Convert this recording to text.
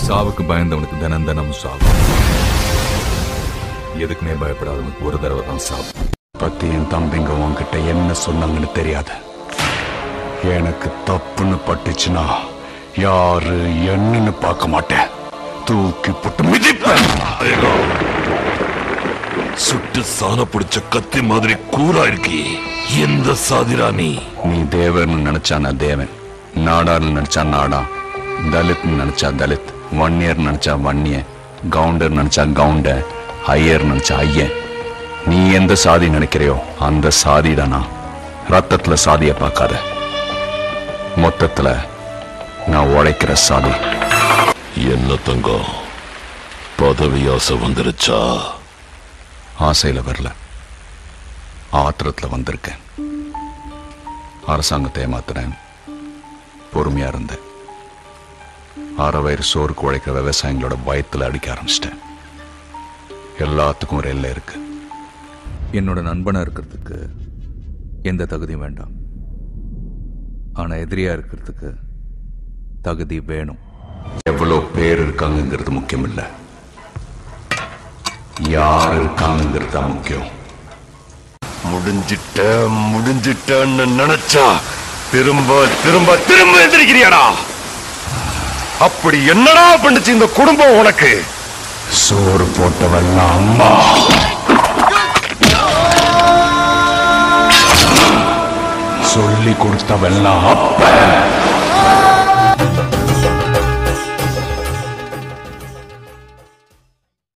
சாவுக்கு பயந்தவனுக்கு தினம் தினம் சாவு எதுக்குமே பயப்படாதவனுக்கு ஒரு தடவை தான் சாவு பத்தி என் தம்பிங்க உன்கிட்ட என்ன சொன்னாங்கன்னு தெரியாது எனக்கு தப்புன்னு பட்டுச்சுன்னா யாரு என்னன்னு பார்க்க மாட்டேன் தூக்கி போட்டு மிதிப்பேன் சுட்டு சாண பிடிச்ச கத்தி மாதிரி கூரா இருக்கி எந்த சாதிரா நீ நீ தேவர்னு நினைச்சா நான் தேவன் நாடார்னு நினைச்சா நாடா தலித்னு நினைச்சா தலித் வன்னியர் நினைச்சா வன்னிய கவுண்டர் நினைச்சா கவுண்ட ஐயர் நினைச்சா ஐயன் நீ எந்த சாதி நினைக்கிறையோ அந்த சாதி தானா ரத்தத்துல சாதிய பார்க்காத மொத்தத்துல நான் உழைக்கிற சாதி என்ன தங்கம் பதவி ஆசை வந்துருச்சா ஆசையில வரல ஆத்திரத்துல வந்திருக்கேன் அரசாங்கத்தை ஏமாத்துறேன் பொறுமையா இருந்தேன் அரை வயிறு சோறுக்கு உழைக்கிற விவசாயிகளோட வயத்துல அடிக்க ஆரம்பிச்சிட்டேன் எல்லாத்துக்கும் ஒரு எல்லை இருக்கு என்னோட நண்பனா இருக்கிறதுக்கு எந்த தகுதியும் வேண்டாம் ஆனா எதிரியா இருக்கிறதுக்கு தகுதி வேணும் எவ்வளவு பேர் இருக்காங்கங்கிறது முக்கியம் இல்ல யார் இருக்காங்கங்கிறது தான் முக்கியம் முடிஞ்சிட்ட முடிஞ்சிட்டன்னு நினைச்சா திரும்ப திரும்ப திரும்ப எந்திரிக்கிறியாடா அப்படி என்னடா பண்ணுச்சு இந்த குடும்பம் உனக்கு சோறு போட்டவெல்லாம் அம்மா சொல்லி கொடுத்தவெல்லாம் அப்ப